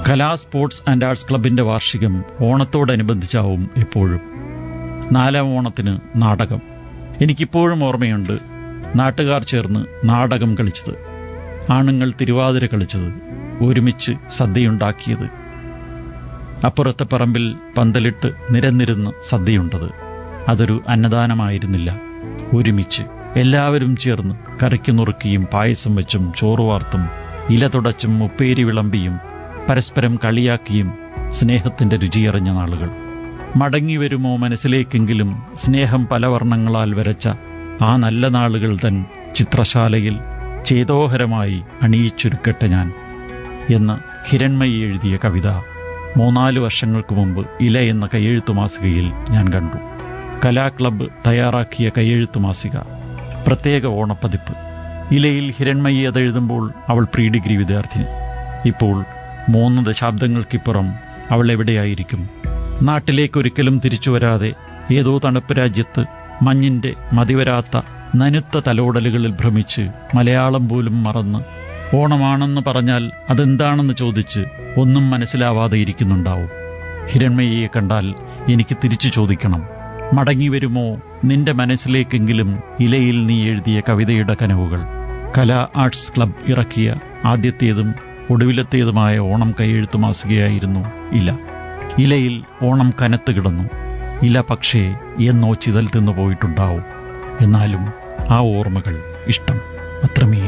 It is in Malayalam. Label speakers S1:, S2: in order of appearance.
S1: കലാ സ്പോർട്സ് ആൻഡ് ആർട്സ് ക്ലബിന്റെ വാർഷികം ഓണത്തോടനുബന്ധിച്ചാവും എപ്പോഴും നാലാം ഓണത്തിന് നാടകം എനിക്കിപ്പോഴും ഓർമ്മയുണ്ട് നാട്ടുകാർ ചേർന്ന് നാടകം കളിച്ചത് ആണുങ്ങൾ തിരുവാതിര കളിച്ചത് ഒരുമിച്ച് സദ്യയുണ്ടാക്കിയത് അപ്പുറത്തെ പറമ്പിൽ പന്തലിട്ട് നിരന്നിരുന്ന് സദ്യയുണ്ടത് അതൊരു അന്നദാനമായിരുന്നില്ല ഒരുമിച്ച് എല്ലാവരും ചേർന്ന് കറിക്ക് നുറുക്കിയും പായസം വെച്ചും ചോറ് വാർത്തും ഇല തുടച്ചും ഉപ്പേരി വിളമ്പിയും പരസ്പരം കളിയാക്കിയും സ്നേഹത്തിന്റെ രുചിയറിഞ്ഞ നാളുകൾ മടങ്ങി വരുമോ മനസ്സിലേക്കെങ്കിലും സ്നേഹം പല വർണ്ണങ്ങളാൽ വരച്ച ആ നല്ല നാളുകൾ തൻ ചിത്രശാലയിൽ ചേതോഹരമായി അണിയിച്ചൊരുക്കട്ടെ ഞാൻ എന്ന് ഹിരൺമയി എഴുതിയ കവിത മൂന്നാല് വർഷങ്ങൾക്ക് മുമ്പ് ഇല എന്ന കയ്യെഴുത്തു മാസികയിൽ ഞാൻ കണ്ടു കലാക്ലബ്ബ് തയ്യാറാക്കിയ കയ്യെഴുത്തു മാസിക പ്രത്യേക ഓണപ്പതിപ്പ് ഇലയിൽ ഹിരൺമയി അതെഴുതുമ്പോൾ അവൾ പ്രീ ഡിഗ്രി വിദ്യാർത്ഥിനി ഇപ്പോൾ മൂന്ന് ദശാബ്ദങ്ങൾക്കിപ്പുറം അവൾ എവിടെയായിരിക്കും നാട്ടിലേക്കൊരിക്കലും തിരിച്ചു വരാതെ ഏതോ തണുപ്പ് രാജ്യത്ത് മഞ്ഞിന്റെ മതിവരാത്ത നനുത്ത തലോടലുകളിൽ ഭ്രമിച്ച് മലയാളം പോലും മറന്ന് ഓണമാണെന്ന് പറഞ്ഞാൽ അതെന്താണെന്ന് ചോദിച്ച് ഒന്നും മനസ്സിലാവാതെ ഇരിക്കുന്നുണ്ടാവും ഹിരൺമയെ കണ്ടാൽ എനിക്ക് തിരിച്ചു ചോദിക്കണം മടങ്ങി വരുമോ നിന്റെ മനസ്സിലേക്കെങ്കിലും ഇലയിൽ നീ എഴുതിയ കവിതയുടെ കനവുകൾ കലാ ആർട്സ് ക്ലബ് ഇറക്കിയ ആദ്യത്തേതും ഒടുവിലത്തേതുമായ ഓണം കൈയെഴുത്തു മാസികയായിരുന്നു ഇല ഇലയിൽ ഓണം കനത്ത് കിടന്നു ഇല പക്ഷേ എന്നോ ചിതൽ തിന്നു പോയിട്ടുണ്ടാവും എന്നാലും ആ ഓർമ്മകൾ ഇഷ്ടം അത്രമേ